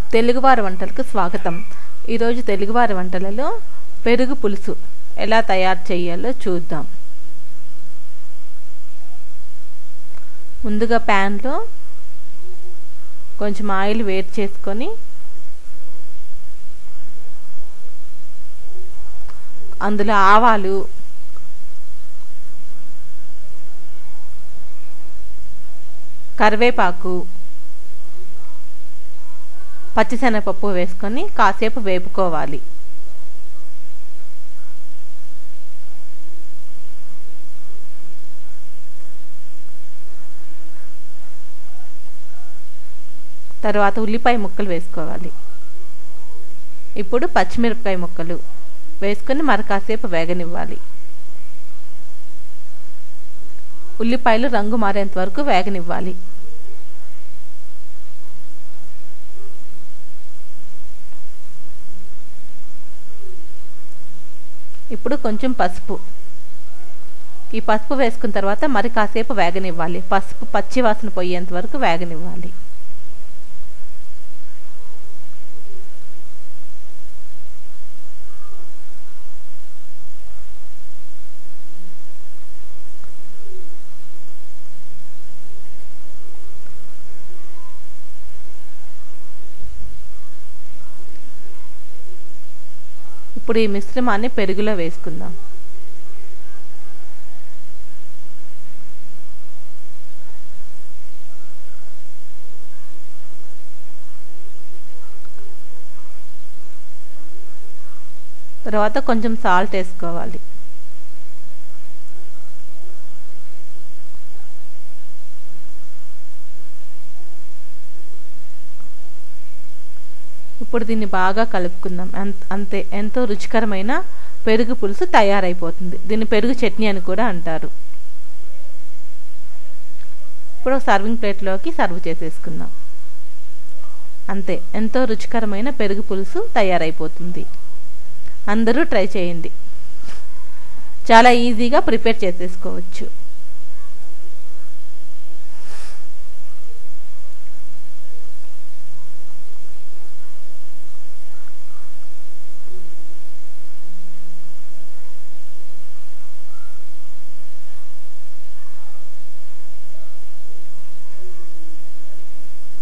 తెలుగువారి వంటలకు స్వాగతం ఈరోజు తెలుగువారి వంటలలో పెరుగు పులుసు ఎలా తయారు చేయాలో చూద్దాం ముందుగా ప్యాన్లో కొంచెం ఆయిల్ వేడి చేసుకొని అందులో ఆవాలు కరివేపాకు పచ్చిశనగపప్పు వేసుకొని కాసేపు వేపుకోవాలి తర్వాత ఉల్లిపాయ ముక్కలు వేసుకోవాలి ఇప్పుడు పచ్చిమిరపకాయ ముక్కలు వేసుకొని మరి కాసేపు వేగనివ్వాలి ఉల్లిపాయలు రంగు మారేంత వరకు వేగనివ్వాలి ఇప్పుడు కొంచెం పసుపు ఈ పసుపు వేసుకున్న తర్వాత మరి కాసేపు వేగనివ్వాలి పసుపు పచ్చి వాసన పోయేంత వరకు వేగనివ్వాలి ఇప్పుడు ఈ మిశ్రమాన్ని పెరుగులో వేసుకుందాం తర్వాత కొంచెం సాల్ట్ వేసుకోవాలి ఇప్పుడు దీన్ని బాగా కలుపుకుందాం అంతే ఎంతో రుచికరమైన పెరుగు పులుసు తయారైపోతుంది దీన్ని పెరుగు చట్నీ అని కూడా అంటారు ఇప్పుడు సర్వింగ్ ప్లేట్లోకి సర్వ్ చేసేసుకుందాం అంతే ఎంతో రుచికరమైన పెరుగు పులుసు తయారైపోతుంది అందరూ ట్రై చేయండి చాలా ఈజీగా ప్రిపేర్ చేసేసుకోవచ్చు